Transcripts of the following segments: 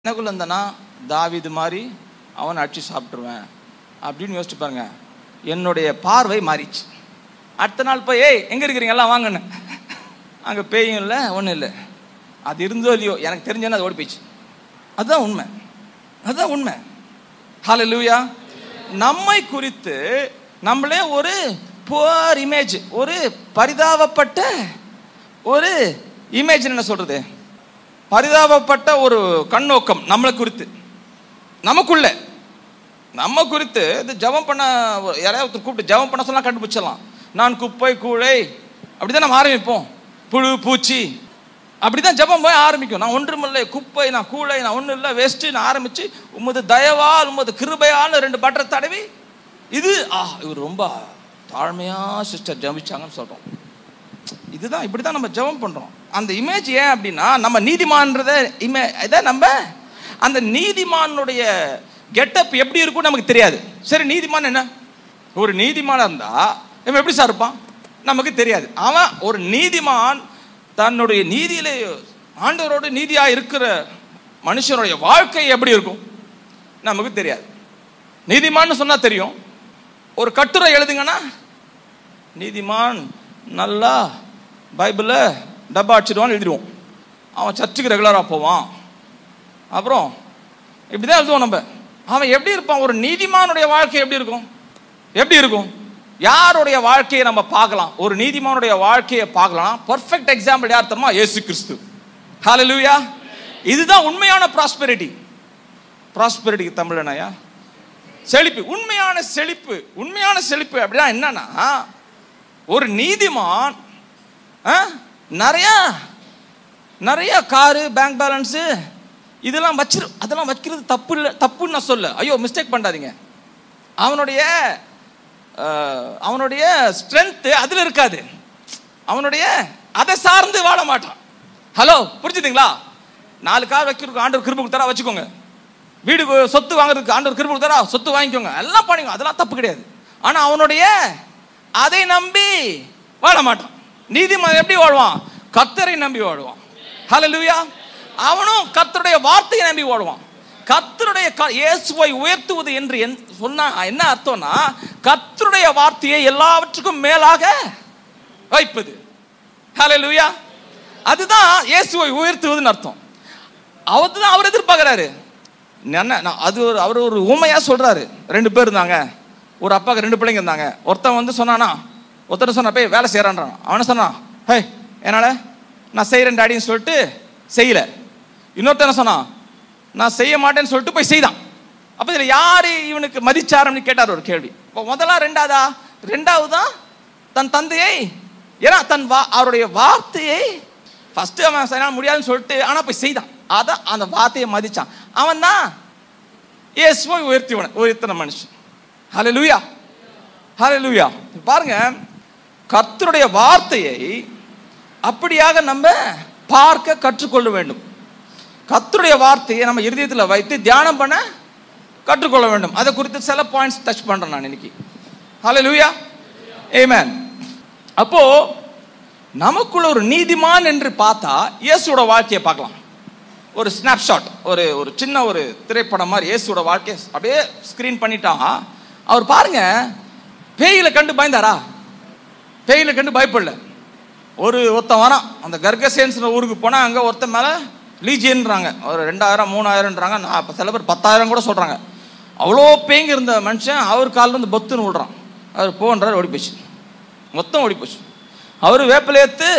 எனக்குள்ள இருந்தனா தாவீது மாதிரி அவனை அடிச்சு சாப்பிட்ருவேன் அப்படின்னு யோசிச்சு பாருங்க என்னுடைய பார்வை மாறிச்சு அடுத்த நாள் போய் ஏய் எங்கே இருக்கிறீங்க எல்லாம் வாங்கன்னு அங்கே பேயும் இல்லை ஒன்றும் இல்லை அது இருந்தோ இல்லையோ எனக்கு தெரிஞ்சேன்னா அது ஓடி போயிடுச்சு அதுதான் உண்மை அதுதான் உண்மை ஹalleluya நம்மை குறித்து நம்மளே ஒரு புவர் இமேஜ் ஒரு பரிதாபப்பட்ட ஒரு இமேஜ் என்ன சொல்றது பரிதாபப்பட்ட ஒரு கண்ணோக்கம் நம்மளை குறித்து நமக்குள்ள நம்ம குறித்து இது ஜெபம் பண்ண யாரையாவது ஒருத்தர் கூப்பிட்டு ஜெபம் பண்ண சொன்னா கண்டுபிடிச்சிடலாம் நான் குப்பை கூழை அப்படிதான் நம்ம ஆரம்பிப்போம் புழு பூச்சி அப்படிதான் ஜெபம் போய் ஆரம்பிக்கும் நான் ஒன்றுமில்லை குப்பை நான் கூளை நான் ஒன்றும் இல்லை வேஸ்ட்டு நான் ஆரம்பிச்சு உமது தயவால் உமது கிருபையால் ரெண்டு பட்டரை தடவி இது ஆ இவர் ரொம்ப தாழ்மையா சிஸ்டர் ஜெபிச்சாங்கன்னு சொல்றோம் இதுதான் இப்படி தான் நம்ம ஜெபம் பண்றோம் அந்த இமேஜ் ஏன் அப்படின்னா நம்ம நீதிமான்றத இமே இதை நம்ம அந்த நீதிமானுடைய கெட்டப் எப்படி இருக்கும்னு நமக்கு தெரியாது சரி நீதிமான் என்ன ஒரு நீதிமானா இருந்தா இவன் எப்படி சார் இருப்பான் நமக்கு தெரியாது அவன் ஒரு நீதிமான் தன்னுடைய நீதியிலே ஆண்டவரோடு நீதியா இருக்கிற மனுஷனுடைய வாழ்க்கை எப்படி இருக்கும் நமக்கு தெரியாது நீதிமான்னு சொன்னா தெரியும் ஒரு கட்டுரை எழுதுங்கன்னா நீதிமான் நல்லா பைபிளில் டப்பா அடிச்சிடுவான்னு எழுதிடுவோம் அவன் சர்ச்சுக்கு ரெகுலராக போவான் அப்புறம் இப்படி தான் எழுதுவோம் நம்ம அவன் எப்படி இருப்பான் ஒரு நீதிமானுடைய வாழ்க்கை எப்படி இருக்கும் எப்படி இருக்கும் யாருடைய வாழ்க்கையை நம்ம பார்க்கலாம் ஒரு நீதிமானுடைய வாழ்க்கையை பார்க்கலாம் பர்ஃபெக்ட் எக்ஸாம்பிள் யார் தெரியுமா இயேசு கிறிஸ்து ஹalleluya இதுதான் உண்மையான ப்ராஸ்பெரிட்டி ப்ராஸ்பெரிட்டிக்கு தமிழ் என்னயா செழிப்பு உண்மையான செழிப்பு உண்மையான செழிப்பு அப்படின்னா என்னன்னா ஒரு நீதிமான் ஆ, நிறைய நிறைய காரு பேங்க் பேலன்ஸு இதெல்லாம் வச்சிரு அதெல்லாம் வைக்கிறது தப்பு இல்லை தப்புன்னு நான் சொல்ல ஐயோ மிஸ்டேக் பண்ணாதீங்க அவனுடைய அஹ், அவனுடைய ஸ்ட்ரென்த்து அதில் இருக்காது அவனுடைய அதை சார்ந்து வாழ மாட்டான் ஹலோ புரிஞ்சுதுங்களா நாலு கார் வைக்கிறதுக்கு ஆண்டவர் கிருபை கொடுத்தாரா வச்சுக்கோங்க வீடு கு- சொத்து வாங்குறதுக்கு ஆண்டவர் கிருபை கொடுத்தாரா சொத்து வாங்கிக்கோங்க எல்லாம் பண்ணிக்கோ அதெல்லாம் தப்பு கிடையாது ஆனா அவனுடைய அதை நம்பி வாழ மாட்டான் நீதிமன்றம் எப்படி வாழ்வான் கர்த்தரை நம்பி வாழ்வான் ஹalleluya அவனும் கர்த்தருடைய வார்த்தையை நம்பி வாழ்வான் கர்த்தருடைய க- இயேசுவை உயர்த்துவது என்று என் சொன்னா என்ன அர்த்தம்னா கர்த்தருடைய வார்த்தையை எல்லாவற்றுக்கும் மேலாக வைப்பது ஹalleluya அதுதான் இயேசுவை உயர்த்துவதுன்னு அர்த்தம் அவர் தான் அவர் எதிர்பார்க்குறாரு என்ன நான் அது ஒரு அவர் ஒரு ஊமையா சொல்றாரு ரெண்டு பேர் இருந்தாங்க ஒரு அப்பாவுக்கு ரெண்டு பிள்ளைங்க இருந்தாங்க ஒருத்தன் வந்து சொன்னானா ஒருத்தர் சொன்ன போய் வேலை செய்கிறான்றான் அவனை சொன்னான் ஹே என்னால நான் செய்கிறேன் டாடின்னு சொல்லிட்டு செய்யல இன்னொருத்தன் என்ன சொன்னான் நான் செய்ய மாட்டேன்னு சொல்லிட்டு போய் செய்தான் அப்போ இதில் யார் இவனுக்கு மதிச்சாருன்னு கேட்டார் ஒரு கேள்வி இப்போ முதலா ரெண்டாவதா ரெண்டாவது தான் தன் தந்தையை ஏன்னா தன் வா அவருடைய வார்த்தையை ஃபர்ஸ்ட் அவன் செய்ய முடியாதுன்னு சொல்லிட்டு ஆனால் போய் செய்தான் அதான் அந்த வார்த்தையை மதிச்சான் அவன் தான் இயேசுவை உயர்த்தி உயர்த்தின மனுஷன் ஹலே லூயா ஹலே லூயா பாருங்க கர்த்தருடைய வார்த்தையை அப்படியாக நம்ம பார்க்க கற்றுக்கொள்ள வேண்டும் கர்த்தருடைய வார்த்தையை நம்ம இருதயத்தில் வைத்து தியானம் பண்ண கற்றுக்கொள்ள வேண்டும் அதை குறித்து சில பாயிண்ட்ஸ் டச் பண்றேன் நான் இன்னைக்கு ஹலே லூயா ஏமேன் அப்போ நமக்குள்ள ஒரு நீதிமான் என்று பார்த்தா இயேசுவோட வாழ்க்கையை பார்க்கலாம் ஒரு ஸ்னாப்ஷாட் ஒரு ஒரு சின்ன ஒரு திரைப்படம் மாதிரி இயேசுவோட வாழ்க்கையை அப்படியே ஸ்க்ரீன் பண்ணிட்டான் அவர் பாருங்க பேயில கண்டு பயந்தாரா பேயில கண்டு பயப்படல ஒரு ஒருத்தன் வரான் அந்த கர்கசேன்ஸ்ன்ற ஊருக்கு போனால் அங்கே ஒருத்தன் மேலே லீஜியன்றாங்க ஒரு ரெண்டாயிரம் மூணாயிரம்ன்றாங்க நான் இப்போ சில பேர் பத்தாயிரம் கூட சொல்கிறாங்க அவ்வளோ பேய்ங்க இருந்த மனுஷன் அவர் காலில் இருந்து பொத்துன்னு விடுறான் அவர் போன்றார் ஓடி போச்சு மொத்தம் ஓடி போச்சு அவர் வேப்பிலையத்து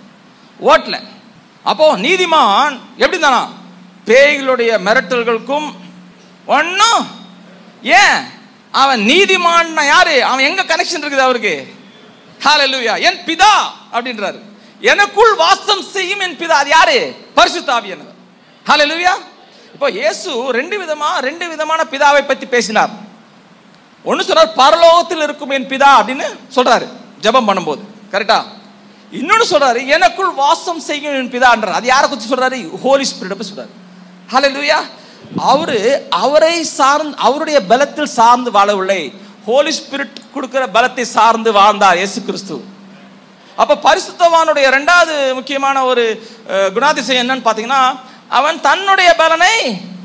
ஓட்டல அப்போ நீதிமான் எப்படி தானா பேய்களுடைய மிரட்டல்களுக்கும் ஒன்றும் ஏன் அவன் நீதிமான் யாரு அவன் எங்க கனெக்ஷன் இருக்குது அவருக்கு ஹalleluya என் பிதா அப்படின்றாரு எனக்குள் வாசம் செய்யும் என் பிதா அது யாரு பரிசுத்த ஆவியானவர் ஹalleluya இப்போ இயேசு ரெண்டு விதமா ரெண்டு விதமான பிதாவை பத்தி பேசினார் ஒன்னு சொல்றாரு பரலோகத்தில் இருக்கும் என் பிதா அப்படின்னு சொல்றாரு ஜெபம் பண்ணும்போது கரெக்டா இன்னொன்னு சொல்றாரு எனக்குள் வாசம் செய்யும் என் பிதான்றார் அது யாரை குறித்து சொல்றாரு ஹோலி ஸ்பிரிட் பத்தி சொல்றாரு ஹalleluya அவரு அவரை சார்ந்து அவருடைய பலத்தில் சார்ந்து வாழவில்லை ஹோலி ஸ்பிரிட் கொடுக்கிற பலத்தை சார்ந்து வாழ்ந்தார் இயேசு கிறிஸ்து அப்ப பரிசுத்தவானுடைய ரெண்டாவது முக்கியமான ஒரு அஹ், குணாதிசயம் என்னன்னு பார்த்தீங்கன்னா அவன் தன்னுடைய பலனை